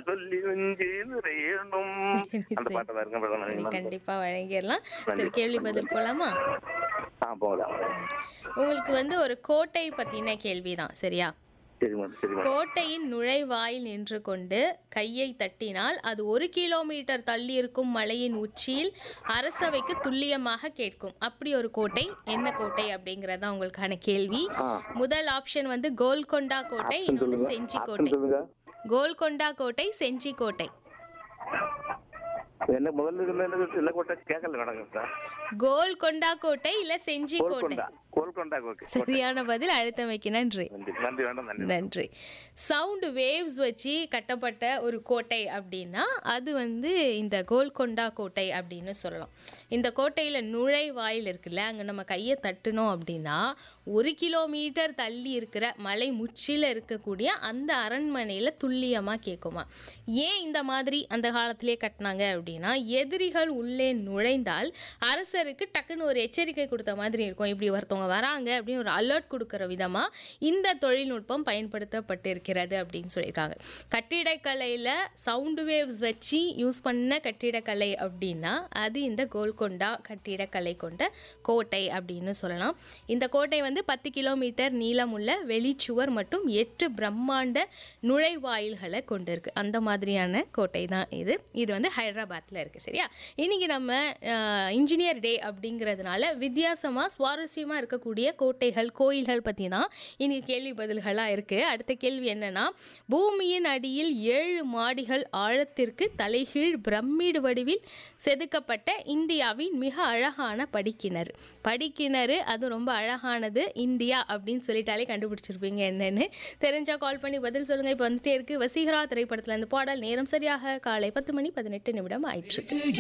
சொல்லி வஞ்சி நிறையணும் சரி, அந்த சரி. பாட்டை தான் இருக்க சரி, மேடம் கண்டிப்பா வழங்கிடலாம் சரி கண்டிப்பா. கேள்வி பதில் போலாமா ஆ போகலாம் உங்களுக்கு வந்து ஒரு கோட்டை பத்தின கேள்விதான் சரியா சரி மேடம் சரி மேடம் கோட்டையின் நுழைவாயில் நின்று கொண்டு கையை தட்டினால் அது ஒரு கிலோமீட்டர் தள்ளி இருக்கும் மலையின் உச்சியில் அரசவைக்கு துல்லியமாக கேட்கும் அப்படி ஒரு கோட்டை என்ன கோட்டை அப்படிங்கறது தான் உங்களுக்கான கேள்வி ஆ முதல் ஆப்ஷன் வந்து கோல்கொண்டா கோட்டை இன்னொன்று சொல்லுங்க செஞ்சி ஆப்ஷன் கோட்டை சொல்லுங்க கோல்கொண்டா கோட்டை செஞ்சி கோட்டை என்ன முதல்ல இருந்த என்ன- என்ன கோட்டை கேட்கல மேடம் சார் கோல்கொண்டா கோட்டை இல்ல செஞ்சி கோட்டை கோல்கொண்டா கோல்கொண்டா கோட்டை சரியான பதில் அழுத்தமைக்கு நன்றி நன்றி நன்றி வேண்டாம் நன்றி நன்றி சவுண்ட் வேவ்ஸ் வச்சு கட்டப்பட்ட ஒரு கோட்டை அப்படின்னா அது வந்து இந்த கோல்கொண்டா கோட்டை அப்படின்னு சொல்லலாம் இந்த கோட்டையில் நுழைவாயில் இருக்குல்ல அங்கே நம்ம கையை தட்டினோம் அப்படின்னா ஒரு கிலோமீட்டர் தள்ளி இருக்கிற மலை முச்சில இருக்கக்கூடிய அந்த அரண்மனையில் துல்லியமாக கேட்குமா ஏன் இந்த மாதிரி அந்த காலத்திலே கட்டினாங்க அப்படின்னா எதிரிகள் உள்ளே நுழைந்தால் அரசருக்கு டக்குன்னு ஒரு எச்சரிக்கை கொடுத்த மாதிரி இருக்கும் இப்படி ஒருத்தவங்க வராங்க அப்படின்னு ஒரு அலர்ட் கொடுக்குற விதமாக இந்த தொழில்நுட்பம் பயன்படுத்தப்பட்டிருக்கிறது அப்படின்னு சொல்லியிருக்காங்க கட்டிடக்கலையில் சவுண்ட் வேவ்ஸ் வச்சு யூஸ் பண்ண கட்டிடக்கலை அப்படின்னா அது இந்த கோல்கொண்டா கட்டிடக்கலை கொண்ட கோட்டை அப்படின்னு சொல்லலாம் இந்த கோட்டை வந்து பத்து கிலோமீட்டர் நீளமுள்ள வெளிச்சுவர் மற்றும் எட்டு பிரம்மாண்ட நுழைவாயில்களை கொண்டிருக்கு அந்த மாதிரியான கோட்டை தான் இது இது வந்து ஹைதராபாத்தில் இருக்குது சரியா இன்னைக்கு நம்ம இன்ஜினியர் டே அப்படிங்கிறதுனால வித்தியாசமாக சுவாரஸ்யமாக இருக்கக்கூடிய கோட்டைகள் கோயில்கள் பற்றி தான் இன்னைக்கு கேள்வி பதில்களாக இருக்குது அடுத்த கேள்வி என்னன்னா பூமியின் அடியில் ஏழு மாடிகள் ஆழத்திற்கு தலைகீழ் பிரமிடு வடிவில் செதுக்கப்பட்ட இந்தியாவின் மிக அழகான படிக்கிணறு படிக்கிணறு அது ரொம்ப அழகானது இந்தியா அப்படின்னு சொல்லிட்டாலே கண்டுபிடிச்சிருப்பீங்க என்னன்னு தெரிஞ்சா கால் பண்ணி பதில் சொல்லுங்க இப்போ வந்துட்டே இருக்கு வசீகரா திரைப்படத்துல இந்த பாடல் நேரம் சரியாக காலை பத்து மணி பதினெட்டு நிமிடம் ஆயிற்று